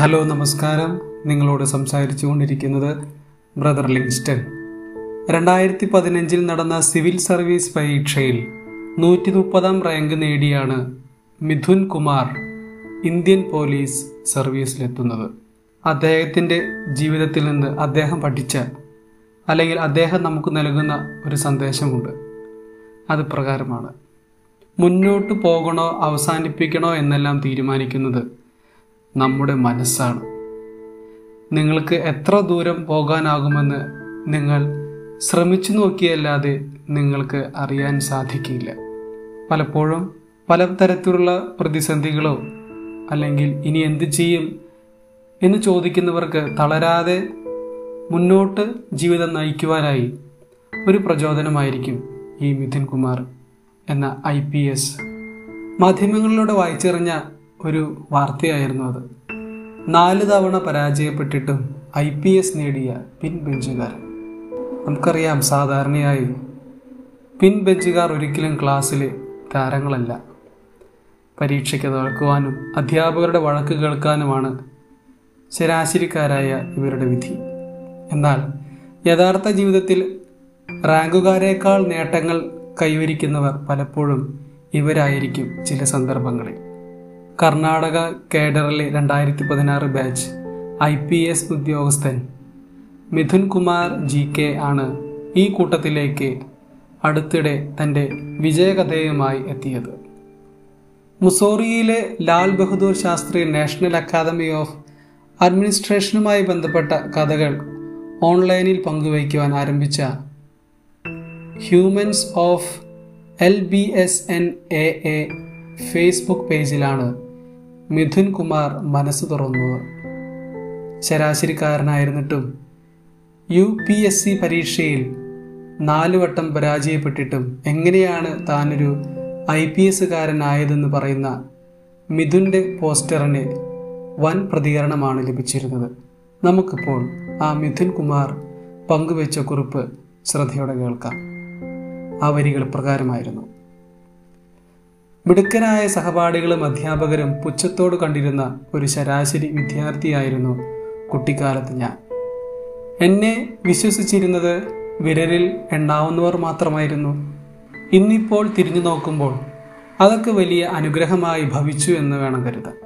hello നമസ്കാരം നിങ്ങളോട് സംസാരിച്ചു കൊണ്ടിരിക്കുന്നത് ബ്രദർ ലിങ്സ്റ്റൺ രണ്ടായിരത്തി പതിനഞ്ചിൽ നടന്ന സിവിൽ സർവീസ് പരീക്ഷയിൽ നൂറ്റി മുപ്പതാം റാങ്ക് നേടിയാണ് മിഥുൻ കുമാർ ഇന്ത്യൻ പോലീസ് സർവീസിലെത്തുന്നത് അദ്ദേഹത്തിൻ്റെ ജീവിതത്തിൽ നിന്ന് അദ്ദേഹം പഠിച്ച അല്ലെങ്കിൽ അദ്ദേഹം നമുക്ക് നൽകുന്ന ഒരു സന്ദേശമുണ്ട് അത് പ്രകാരമാണ് മുന്നോട്ട് പോകണോ അവസാനിപ്പിക്കണോ എന്നെല്ലാം തീരുമാനിക്കുന്നത് നമ്മുടെ മനസ്സാണ് നിങ്ങൾക്ക് എത്ര ദൂരം പോകാനാകുമെന്ന് നിങ്ങൾ ശ്രമിച്ചു നോക്കിയല്ലാതെ നിങ്ങൾക്ക് അറിയാൻ സാധിക്കില്ല പലപ്പോഴും പലതരത്തിലുള്ള പ്രതിസന്ധികളോ അല്ലെങ്കിൽ ഇനി എന്ത് ചെയ്യും എന്ന് ചോദിക്കുന്നവർക്ക് തളരാതെ മുന്നോട്ട് ജീവിതം നയിക്കുവാനായി ഒരു പ്രചോദനമായിരിക്കും ഈ മിഥുൻ കുമാർ എന്ന ഐ പി എസ് മാധ്യമങ്ങളിലൂടെ വായിച്ചറിഞ്ഞ ഒരു വാർത്തയായിരുന്നു അത് നാല് തവണ പരാജയപ്പെട്ടിട്ടും ഐ പി എസ് നേടിയ പിൻ ബെഞ്ചുകാരൻ നമുക്കറിയാം സാധാരണയായി പിൻ ബെഞ്ചുകാർ ഒരിക്കലും ക്ലാസ്സിൽ താരങ്ങളല്ല പരീക്ഷയ്ക്ക് തോൽക്കുവാനും അധ്യാപകരുടെ വഴക്ക് കേൾക്കാനുമാണ് ശരാശരിക്കാരായ ഇവരുടെ വിധി എന്നാൽ യഥാർത്ഥ ജീവിതത്തിൽ റാങ്കുകാരേക്കാൾ നേട്ടങ്ങൾ കൈവരിക്കുന്നവർ പലപ്പോഴും ഇവരായിരിക്കും ചില സന്ദർഭങ്ങളിൽ കർണാടക കേഡറിലെ രണ്ടായിരത്തി പതിനാറ് ബാച്ച് ഐ പി എസ് ഉദ്യോഗസ്ഥൻ മിഥുൻ കുമാർ ജി കെ ആണ് ഈ കൂട്ടത്തിലേക്ക് അടുത്തിടെ തൻ്റെ വിജയകഥയുമായി എത്തിയത് മുസോറിയിലെ Lal Bahadur Shastri national academy of അഡ്മിനിസ്ട്രേഷനുമായി ബന്ധപ്പെട്ട കഥകൾ ഓൺലൈനിൽ പങ്കുവയ്ക്കുവാൻ ആരംഭിച്ച humans of L B S N A A Facebook പേജിലാണ് മിഥുൻ കുമാർ മനസ്സ് തുറന്നത് ശരാശരിക്കാരനായിരുന്നിട്ടും യു പി എസ് സി പരീക്ഷയിൽ നാല് വട്ടം പരാജയപ്പെട്ടിട്ടും എങ്ങനെയാണ് താനൊരു ഐ പി എസുകാരനായതെന്ന് പറയുന്ന മിഥുൻ്റെ പോസ്റ്ററിന് വൻ പ്രതികരണമാണ് ലഭിച്ചിരുന്നത് നമുക്കിപ്പോൾ ആ മിഥുൻ കുമാർ പങ്കുവെച്ച കുറിപ്പ് ശ്രദ്ധയോടെ കേൾക്കാം ആ വരികൾ പ്രകാരമായിരുന്നു മിടുക്കരായ സഹപാഠികളും അധ്യാപകരും പുച്ഛത്തോട് കണ്ടിരുന്ന ഒരു ശരാശരി വിദ്യാർത്ഥിയായിരുന്നു കുട്ടിക്കാലത്ത് ഞാൻ എന്നെ വിശ്വസിച്ചിരുന്നത് വിരലിൽ എണ്ണാവുന്നവർ മാത്രമായിരുന്നു ഇന്നിപ്പോൾ തിരിഞ്ഞു നോക്കുമ്പോൾ അതൊക്കെ വലിയ അനുഗ്രഹമായി ഭവിച്ചു എന്ന് വേണം കരുതാൻ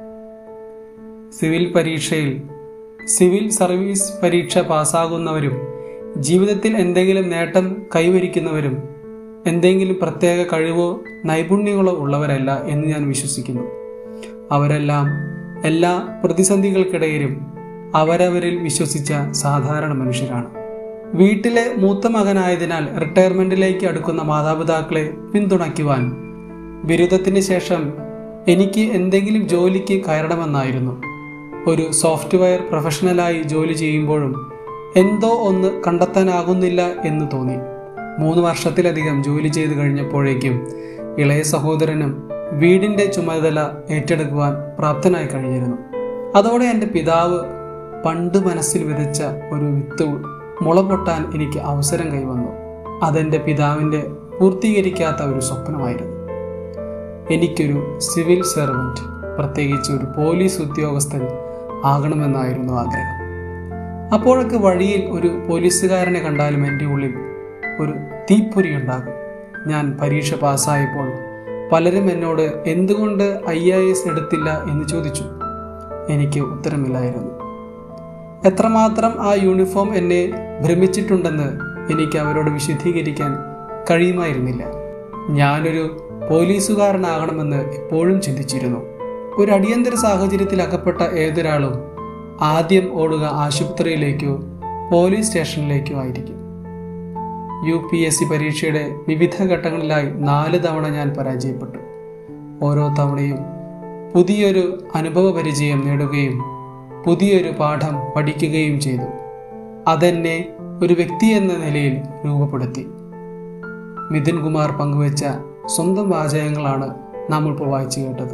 സിവിൽ പരീക്ഷയിൽ സിവിൽ സർവീസ് പരീക്ഷ പാസ്സാകുന്നവരും ജീവിതത്തിൽ എന്തെങ്കിലും നേട്ടം കൈവരിക്കുന്നവരും എന്തെങ്കിലും പ്രത്യേക കഴിവോ നൈപുണ്യങ്ങളോ ഉള്ളവരല്ല എന്ന് ഞാൻ വിശ്വസിക്കുന്നു അവരെല്ലാം എല്ലാ പ്രതിസന്ധികൾക്കിടയിലും അവരവരിൽ വിശ്വസിച്ച സാധാരണ മനുഷ്യരാണ് വീട്ടിലെ മൂത്ത മകനായതിനാൽ റിട്ടയർമെന്റിലേക്ക് അടുക്കുന്ന മാതാപിതാക്കളെ പിന്തുണയ്ക്കുവാൻ ബിരുദത്തിന് ശേഷം എനിക്ക് എന്തെങ്കിലും ജോലിക്ക് കയറണമെന്നായിരുന്നു ഒരു സോഫ്റ്റ്വെയർ പ്രൊഫഷണലായി ജോലി ചെയ്യുമ്പോഴും എന്തോ ഒന്ന് കണ്ടെത്താനാകുന്നില്ല എന്ന് തോന്നി മൂന്ന് വർഷത്തിലധികം ജോലി ചെയ്തു കഴിഞ്ഞപ്പോഴേക്കും ഇളയ സഹോദരനും വീടിന്റെ ചുമതല ഏറ്റെടുക്കുവാൻ പ്രാപ്തനായി കഴിഞ്ഞിരുന്നു അതോടെ എൻ്റെ പിതാവ് പണ്ട് മനസ്സിൽ വിതച്ച ഒരു വിത്ത് മുള പൊട്ടാൻ എനിക്ക് അവസരം കൈവന്നു അതെൻ്റെ പിതാവിൻ്റെ പൂർത്തീകരിക്കാത്ത ഒരു സ്വപ്നമായിരുന്നു എനിക്കൊരു സിവിൽ സെർവൻറ്റ് പ്രത്യേകിച്ച് ഒരു പോലീസ് ഉദ്യോഗസ്ഥൻ ആകണമെന്നായിരുന്നു ആഗ്രഹം അപ്പോഴൊക്കെ വഴിയിൽ ഒരു പോലീസുകാരനെ കണ്ടാലും എൻ്റെ ഉള്ളിൽ ഒരു തീപ്പൊരി ഉണ്ടാകും ഞാൻ പരീക്ഷ പാസ്സായപ്പോൾ പലരും എന്നോട് എന്തുകൊണ്ട് ഐ എ എസ് എടുത്തില്ല എന്ന് ചോദിച്ചു എനിക്ക് ഉത്തരമില്ലായിരുന്നു എത്രമാത്രം ആ യൂണിഫോം എന്നെ ഭ്രമിച്ചിട്ടുണ്ടെന്ന് എനിക്ക് അവരോട് വിശദീകരിക്കാൻ കഴിയുമായിരുന്നില്ല ഞാനൊരു പോലീസുകാരനാകണമെന്ന് എപ്പോഴും ചിന്തിച്ചിരുന്നു ഒരു അടിയന്തര സാഹചര്യത്തിൽ അകപ്പെട്ട ഏതൊരാളും ആദ്യം ഓടുക ആശുപത്രിയിലേക്കോ പോലീസ് സ്റ്റേഷനിലേക്കോ ആയിരിക്കും യു പി എസ് സി പരീക്ഷയുടെ വിവിധ ഘട്ടങ്ങളിലായി നാല് തവണ ഞാൻ പരാജയപ്പെട്ടു ഓരോ തവണയും പുതിയൊരു അനുഭവ പരിചയം നേടുകയും പുതിയൊരു പാഠം പഠിക്കുകയും ചെയ്തു അതെന്നെ ഒരു വ്യക്തി എന്ന നിലയിൽ രൂപപ്പെടുത്തി മിഥുൻ കുമാർ പങ്കുവച്ച സ്വന്തം വാചകങ്ങളാണ് നാം ഇപ്പോൾ വായിച്ചു കേട്ടത്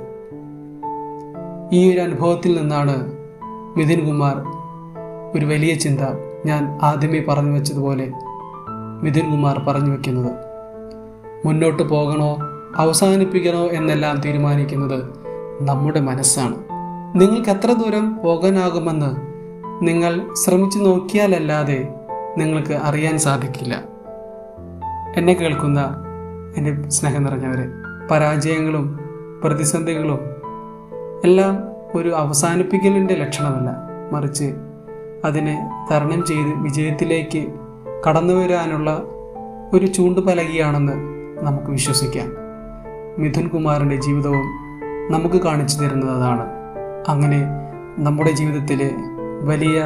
ഈ ഒരു അനുഭവത്തിൽ നിന്നാണ് മിഥുൻ കുമാർ ഒരു വലിയ ചിന്ത ഞാൻ ആദ്യമേ പറഞ്ഞു വെച്ചതുപോലെ മിഥുൻ കുമാർ പറഞ്ഞു വെക്കുന്നത് മുന്നോട്ട് പോകണോ അവസാനിപ്പിക്കണോ എന്നെല്ലാം തീരുമാനിക്കുന്നത് നമ്മുടെ മനസ്സാണ് നിങ്ങൾക്ക് എത്ര ദൂരം പോകാനാകുമെന്ന് നിങ്ങൾ ശ്രമിച്ചു നോക്കിയാലല്ലാതെ നിങ്ങൾക്ക് അറിയാൻ സാധിക്കില്ല എന്നെ കേൾക്കുന്ന എൻ്റെ സ്നേഹം നിറഞ്ഞവരെ പരാജയങ്ങളും പ്രതിസന്ധികളും എല്ലാം ഒരു അവസാനിപ്പിക്കലിൻ്റെ ലക്ഷണമല്ല മറിച്ച് അതിനെ തരണം ചെയ്ത് വിജയത്തിലേക്ക് കടന്നു വരാനുള്ള ഒരു ചൂണ്ടുപലകയാണെന്ന് നമുക്ക് വിശ്വസിക്കാം മിഥുൻ കുമാറിൻ്റെ ജീവിതവും നമുക്ക് കാണിച്ചു തരുന്നത് അതാണ് അങ്ങനെ നമ്മുടെ ജീവിതത്തിലെ വലിയ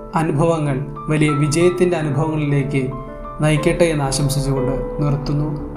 അനുഭവങ്ങൾ വലിയ വിജയത്തിൻ്റെ അനുഭവങ്ങളിലേക്ക് നയിക്കട്ടെ എന്ന് ആശംസിച്ചുകൊണ്ട് നിർത്തുന്നു